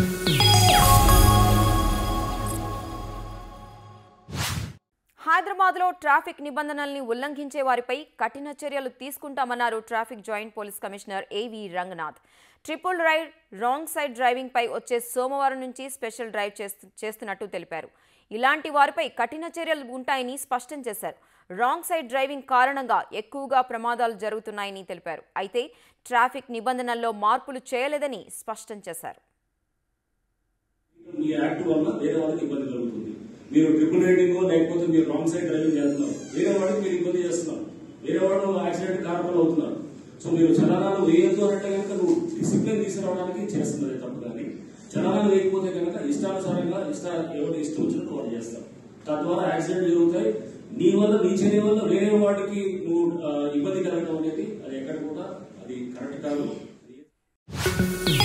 హైదరాబాద్లో ట్రాఫిక్ నిబంధనల్ని ఉల్లంఘించే వారిపై కఠిన చర్యలు తీసుకుంటామన్నారు traffic joint police commissioner AV Ranganath triple ride wrong side driving పై వచ్చే సోమవారం నుంచి స్పెషల్ డ్రైవ్ చేస్తు చేస్తున్నట్టు తెలిపారు ఇలాంటి వారిపై కఠిన చర్యలు ఉంటాయని స్పష్టం చేశారు రాంగ్ సైడ్ డ్రైవింగ్ కారణంగా ఎక్కువగా ప్రమాదాలు జరుగుతున్నాయని తెలిపారు అయితే ట్రాఫిక్ నిబంధనల్లో మార్పులు చేయలేదని స్పష్టం చేశారు మీ యాక్ట్ వల్ల వేరే వాళ్ళకి ఇబ్బంది కలుగుతుంది మీరు ట్రిపుల్ రైడింగ్ లేకపోతే మీరు రాంగ్ సైడ్ డ్రైవింగ్ చేస్తున్నారు వేరే వాడికి మీరు ఇబ్బంది చేస్తున్నారు వేరే వాళ్ళు యాక్సిడెంట్ కారణాలు అవుతున్నారు సో మీరు చలనాలు వేయొద్దు అంటే కనుక నువ్వు డిసిప్లిన్ తీసుకురావడానికి చేస్తున్నది తప్పు కానీ చలనాలు వేయకపోతే కనుక ఇష్టానుసారంగా ఇష్ట ఎవరు ఇష్టం వచ్చినట్టు వాళ్ళు చేస్తారు తద్వారా యాక్సిడెంట్ జరుగుతాయి నీ వల్ల నీ చర్య వల్ల వేరే వాడికి నువ్వు ఆ, ఇబ్బంది కలగడం అనేది అది ఎక్కడ కూడా అది కరెక్ట్ కాదు